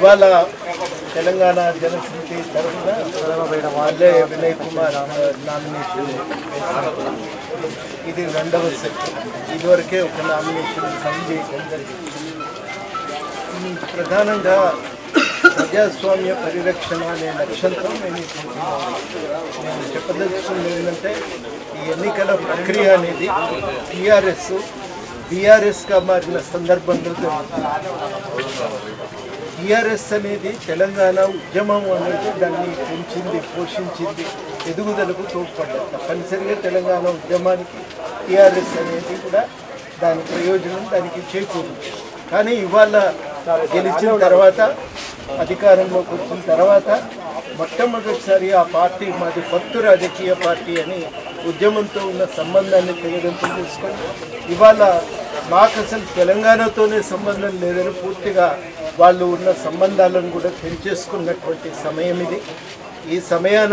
ఇవాళ తెలంగాణ జనసమితి తరఫున వాళ్ళే వినయ్ కుమార్ నామినేషన్ వేశారు. ఇది రెండవ సెట్ ఇదివరకే ఒక నామినేషన్ సైన్ చేయడం జరిగింది ఈ ప్రధానంగా ప్రజాస్వామ్య పరిరక్షణ అనే లక్ష్యంతో నేను ఈ పోటీ నేను చెప్పదలుచుకుంది ఏంటంటే ఈ ఎన్నికల ప్రక్రియ అనేది టీఆర్ఎస్ బీఆర్ఎస్గా మారిన సందర్భంలో జరుగుతుంది టీఆర్ఎస్ అనేది తెలంగాణ ఉద్యమం అనేది దాన్ని పెంచింది పోషించింది ఎదుగుదలకు తోడ్పడ్డది తప్పనిసరిగా తెలంగాణ ఉద్యమానికి టీఆర్ఎస్ అనేది కూడా దాని ప్రయోజనం దానికి చేకూరింది కానీ ఇవాళ గెలిచిన తర్వాత అధికారంలోకి వచ్చిన తర్వాత మొట్టమొదటిసారి ఆ పార్టీ మాది ఫత్తు రాజకీయ పార్టీ అని ఉద్యమంతో ఉన్న సంబంధాన్ని తెగదెంపు చేసుకొని ఇవాళ మాకు అసలు తెలంగాణతోనే సంబంధం లేదని పూర్తిగా వాళ్ళు ఉన్న సంబంధాలను కూడా పెంచేసుకున్నటువంటి సమయం ఇది ఈ సమయాన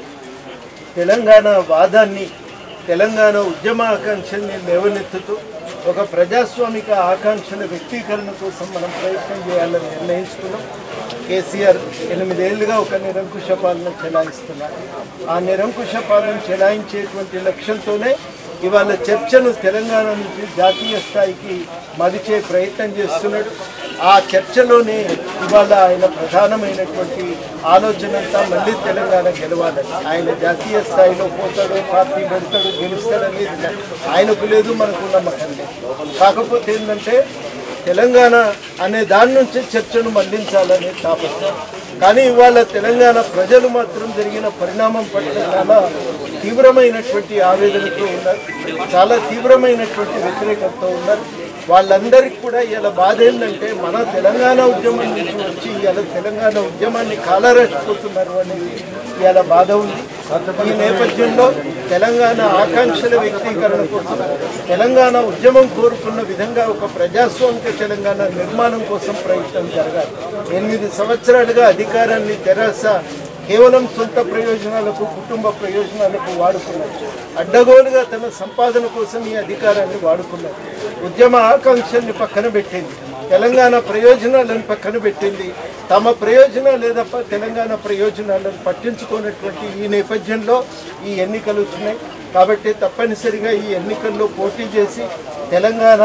తెలంగాణ వాదాన్ని తెలంగాణ ఉద్యమ ఆకాంక్షల్ని లేవనెత్తుతూ ఒక ప్రజాస్వామిక ఆకాంక్షల వ్యక్తీకరణ కోసం మనం ప్రయత్నం చేయాలని నిర్ణయించుకున్నాం కేసీఆర్ ఎనిమిదేళ్లుగా ఒక నిరంకుశ పాలన చెలాయిస్తున్నారు ఆ నిరంకుశ పాలన చెలాయించేటువంటి లక్ష్యంతోనే ఇవాళ చర్చను తెలంగాణ నుంచి జాతీయ స్థాయికి మదిచే ప్రయత్నం చేస్తున్నాడు ఆ చర్చలోనే ఇవాళ ఆయన ప్రధానమైనటువంటి ఆలోచన అంతా మళ్ళీ తెలంగాణ గెలవాలని ఆయన జాతీయ స్థాయిలో పోతాడు పార్టీ పెడతాడు గెలుస్తాడనేది లేదు. ఆయనకు లేదు మనకు నమ్మకం లేదు కాకపోతే ఏంటంటే తెలంగాణ అనే దాని నుంచి చర్చను మళ్లించాలనే తాపత్రయం కానీ ఇవాళ తెలంగాణ ప్రజలు మాత్రం జరిగిన పరిణామం పట్ల చాలా తీవ్రమైనటువంటి ఆవేదనతో ఉన్నారు చాలా తీవ్రమైనటువంటి వ్యతిరేకతతో ఉన్నారు వాళ్ళందరికీ కూడా ఇలా బాధ ఏంటంటే మన తెలంగాణ ఉద్యమం నుంచి వచ్చి ఇలా తెలంగాణ ఉద్యమాన్ని కాలరాసిపోతున్నారు అనేది ఇలా బాధ ఉంది ఈ నేపథ్యంలో తెలంగాణ ఆకాంక్షల వ్యక్తీకరణ కోసం తెలంగాణ ఉద్యమం కోరుకున్న విధంగా ఒక ప్రజాస్వామిక తెలంగాణ నిర్మాణం కోసం ప్రయత్నం జరగాలి ఎనిమిది సంవత్సరాలుగా అధికారాన్ని తెరాస కేవలం సొంత ప్రయోజనాలకు కుటుంబ ప్రయోజనాలకు వాడుకున్నారు అడ్డగోలుగా తన సంపాదన కోసం ఈ అధికారాన్ని వాడుకున్నారు ఉద్యమ ఆకాంక్షల్ని పక్కన పెట్టింది తెలంగాణ ప్రయోజనాలను పక్కన పెట్టింది తమ ప్రయోజనాలు తప్ప తెలంగాణ ప్రయోజనాలను పట్టించుకున్నటువంటి ఈ నేపథ్యంలో ఈ ఎన్నికలు వచ్చినాయి కాబట్టి తప్పనిసరిగా ఈ ఎన్నికల్లో పోటీ చేసి తెలంగాణ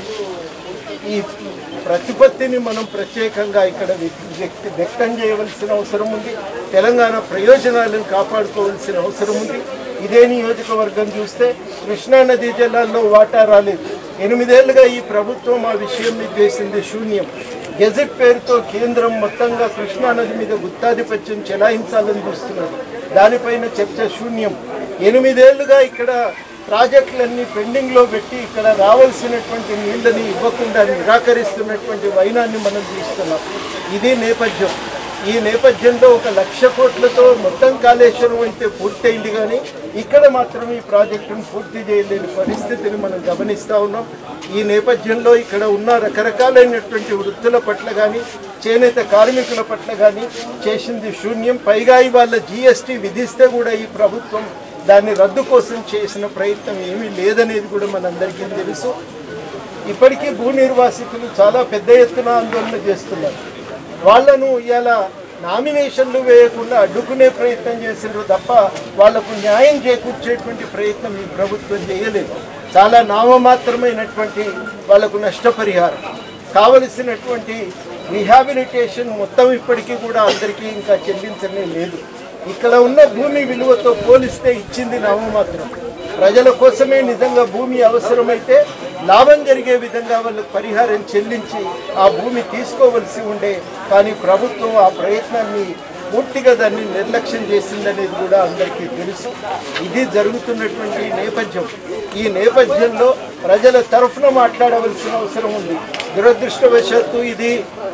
ఈ ప్రతిపత్తిని మనం ప్రత్యేకంగా ఇక్కడ వ్యక్తి- వ్యక్తి వ్యక్తం చేయవలసిన అవసరం ఉంది తెలంగాణ ప్రయోజనాలను కాపాడుకోవాల్సిన అవసరం ఉంది ఇదే నియోజకవర్గం చూస్తే కృష్ణానదీ జిల్లాల్లో వాటా రాలేదు ఎనిమిదేళ్లుగా ఈ ప్రభుత్వం ఆ విషయం మీద చేసింది శూన్యం గెజెట్ పేరుతో కేంద్రం మొత్తంగా కృష్ణానది మీద గుత్తాధిపత్యం చెలాయించాలని చూస్తున్నది దానిపైన చర్చ శూన్యం ఎనిమిదేళ్లుగా ఇక్కడ ప్రాజెక్టులన్నీ పెండింగ్లో పెట్టి ఇక్కడ రావాల్సినటువంటి నీళ్ళని ఇవ్వకుండా నిరాకరిస్తున్నటువంటి వైనాన్ని మనం చూస్తున్నాం ఇది నేపథ్యం ఈ నేపథ్యంలో ఒక లక్ష కోట్లతో మొత్తం కాళేశ్వరం అయితే పూర్తయింది కానీ ఇక్కడ మాత్రం ఈ ప్రాజెక్టును పూర్తి చేయలేని పరిస్థితిని మనం గమనిస్తూ ఉన్నాం ఈ నేపథ్యంలో ఇక్కడ ఉన్న రకరకాలైనటువంటి వృత్తుల పట్ల కానీ చేనేత కార్మికుల పట్ల కానీ చేసింది శూన్యం పైగా ఇవాళ జిఎస్టీ విధిస్తే కూడా ఈ ప్రభుత్వం దాన్ని రద్దు కోసం చేసిన ప్రయత్నం ఏమీ లేదనేది కూడా మనందరికీ తెలుసు ఇప్పటికీ భూ నిర్వాసితులు చాలా పెద్ద ఎత్తున ఆందోళన చేస్తున్నారు వాళ్ళను ఇలా నామినేషన్లు వేయకుండా అడ్డుకునే ప్రయత్నం చేసినారు తప్ప వాళ్లకు న్యాయం చేకూర్చేటువంటి ప్రయత్నం ఈ ప్రభుత్వం చేయలేదు చాలా నామమాత్రమైనటువంటి వాళ్లకు నష్టపరిహారం కావలసినటువంటి రిహాబిలిటేషన్ మొత్తం ఇప్పటికీ కూడా అందరికీ ఇంకా చెల్లించనే లేదు ఇక్కడ ఉన్న భూమి విలువతో పోలిస్తే ఇచ్చింది నామమాత్రం ప్రజల కోసమే నిజంగా భూమి అవసరమైతే లాభం జరిగే విధంగా వాళ్ళకు పరిహారం చెల్లించి ఆ భూమి తీసుకోవలసి ఉండే కానీ ప్రభుత్వం ఆ ప్రయత్నాన్ని పూర్తిగా దాన్ని నిర్లక్ష్యం చేసిందనేది కూడా అందరికీ తెలుసు ఇది జరుగుతున్నటువంటి నేపథ్యం ఈ నేపథ్యంలో ప్రజల తరఫున మాట్లాడవలసిన అవసరం ఉంది దురదృష్టవశాత్తు ఇది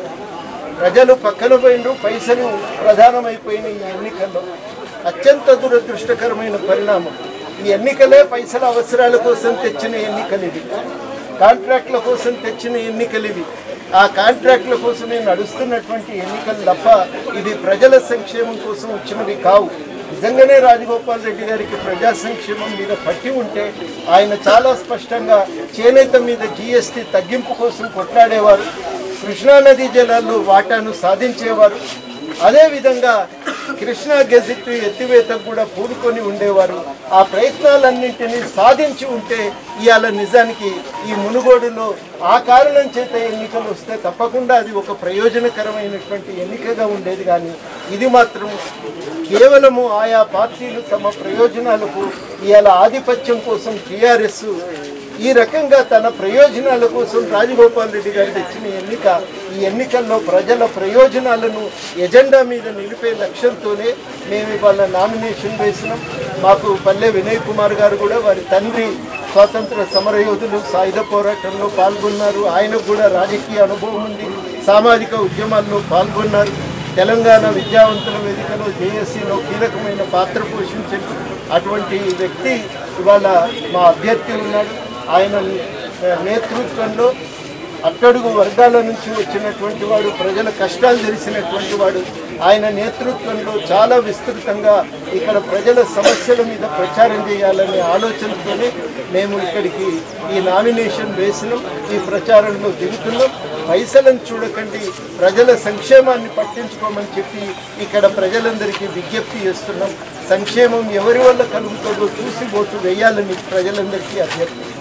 ప్రజలు పక్కన పోయిండ్రు పైసలు ప్రధానమైపోయిన ఈ ఎన్నికల్లో అత్యంత దురదృష్టకరమైన పరిణామం ఈ ఎన్నికలే పైసల అవసరాల కోసం తెచ్చిన ఎన్నికలు ఇవి కాంట్రాక్ట్ల కోసం తెచ్చిన ఎన్నికలు ఇవి ఆ కాంట్రాక్ట్ల కోసమే నడుస్తున్నటువంటి ఎన్నికలు తప్ప ఇది ప్రజల సంక్షేమం కోసం వచ్చినవి కావు నిజంగానే రాజగోపాల్ రెడ్డి గారికి ప్రజా సంక్షేమం మీద పట్టి ఉంటే ఆయన చాలా స్పష్టంగా చేనేత మీద జీఎస్టీ తగ్గింపు కోసం కొట్లాడేవారు కృష్ణానదీ జలాల్లో వాటాను సాధించేవారు అదేవిధంగా కృష్ణా గెజిట్ ఎత్తివేతకు కూడా పూనుకొని ఉండేవారు ఆ ప్రయత్నాలన్నింటినీ సాధించి ఉంటే ఇవాళ నిజానికి ఈ మునుగోడులో ఆ కారణం చేత ఎన్నికలు వస్తే తప్పకుండా అది ఒక ప్రయోజనకరమైనటువంటి ఎన్నికగా ఉండేది కానీ ఇది మాత్రం కేవలము ఆయా పార్టీలు తమ ప్రయోజనాలకు ఇవాళ ఆధిపత్యం కోసం టీఆర్ఎస్ ఈ రకంగా తన ప్రయోజనాల కోసం రాజగోపాల్ రెడ్డి గారు తెచ్చిన ఎన్నిక ఈ ఎన్నికల్లో ప్రజల ప్రయోజనాలను ఎజెండా మీద నిలిపే లక్ష్యంతోనే మేము ఇవాళ నామినేషన్ వేసినాం మాకు పల్లె వినయ్ కుమార్ గారు కూడా వారి తండ్రి స్వాతంత్ర సమరయోధులు సాయుధ పోరాటంలో పాల్గొన్నారు ఆయనకు కూడా రాజకీయ అనుభవం ఉంది సామాజిక ఉద్యమాల్లో పాల్గొన్నారు తెలంగాణ విద్యావంతుల వేదికలో జేఎస్సీలో కీలకమైన పాత్ర పోషించారు అటువంటి వ్యక్తి ఇవాళ మా అభ్యర్థి ఉన్నాడు ఆయన నేతృత్వంలో అట్టడుగు వర్గాల నుంచి వచ్చినటువంటి వాడు ప్రజల కష్టాలు తెలిసినటువంటి వాడు ఆయన నేతృత్వంలో చాలా విస్తృతంగా ఇక్కడ ప్రజల సమస్యల మీద ప్రచారం చేయాలనే ఆలోచనతోనే మేము ఇక్కడికి ఈ నామినేషన్ వేసినాం ఈ ప్రచారంలో దిగుతున్నాం పైసలను చూడకండి ప్రజల సంక్షేమాన్ని పట్టించుకోమని చెప్పి ఇక్కడ ప్రజలందరికీ విజ్ఞప్తి చేస్తున్నాం సంక్షేమం ఎవరి వల్ల కలుగుతుందో చూసి ఓటు వేయాలని ప్రజలందరికీ అభ్యర్థి